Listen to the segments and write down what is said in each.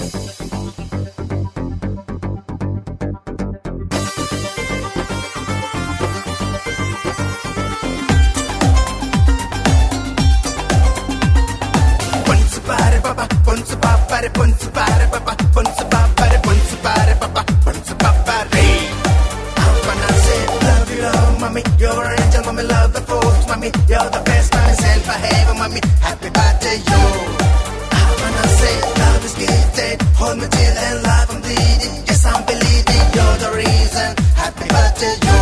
Ponce pare papa, ponce papare, ponce pare papa, ponce papare, ponce pare papa, ponce papare. I'm gonna say love you, love, mommy. You're an angel, mommy. Love the force, mommy. You're the best man, self I have, mommy. Happy birthday, yo. I'm gonna say love is gifted. Hold me till and love I'm bleeding. Yes, I'm bleeding. You're the reason. Happy birthday, yo.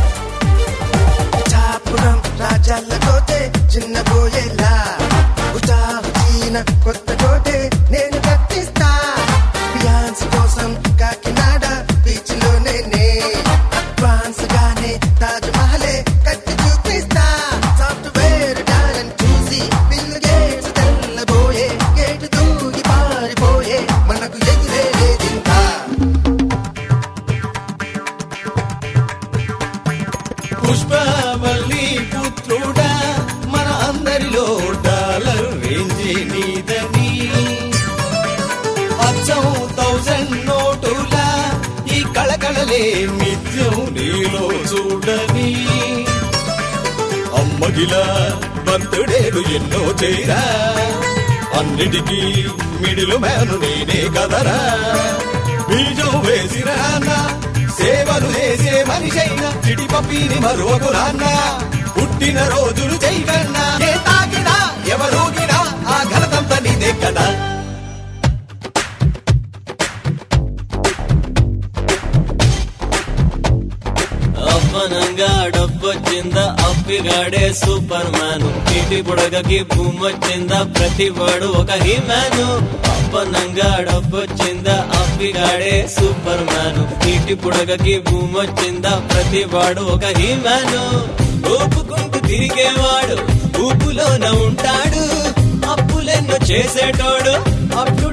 చాపురం రాజాల కోటే చిన్న పోయేలా ఉటాహుచీన కొత్త కోటే నేను కట్టిస్తా ఫియాన్స్ కోసం Kakinada beach లో నేనే advance గానే తాజ్ మహలే కట్టి చూపిస్తా సాఫ్ట్వేర్ టాలెంట్ చూసి బిల్ గేట్స్ తెల్లబోయే గేట్ దూకి పారిపోయే మనకు ఎదురే లేదింకా పుష్పవల్లి పుత్రుడా మన అందరిలో డాలర్ రేంజి నీదని అచ్చం థౌజండ్ నోటులా ఈ కళకళలే నిత్యం నీలో చూడని అమ్మగిలా బంతుడేలు ఎన్నో చేరా అన్నిటికీ మిడిలు మేను నేనే కదరా బీజం వేసిరా అన్న సేవలు చేసే మనిషైన చిటి పప్పిని మరొక నాన్న పుట్టిన రోజులు చేయకన్నా ఏ తాకినా ఎవరూగినా ఆ ఘనతంత నీదే కదా అప్పనంగా డబ్బొచ్చిందా అప్పిగాడే సూపర్ మ్యాన్ ఇంటి బుడగకి భూమొచ్చిందా ప్రతి వాడు ఒక హీమ్యాను అప్పనంగా డబ్బొచ్చిందా అప్పిగాడే సూపర్ మ్యాన్ ఇంటి బుడగకి భూమొచ్చిందా ప్రతి వాడు ఒక హీమ్యాను ఊపుకుంటూ తిరిగేవాడు ఊపులోన ఉంటాడు అప్పులెన్నో చేసేటోడు అప్ టు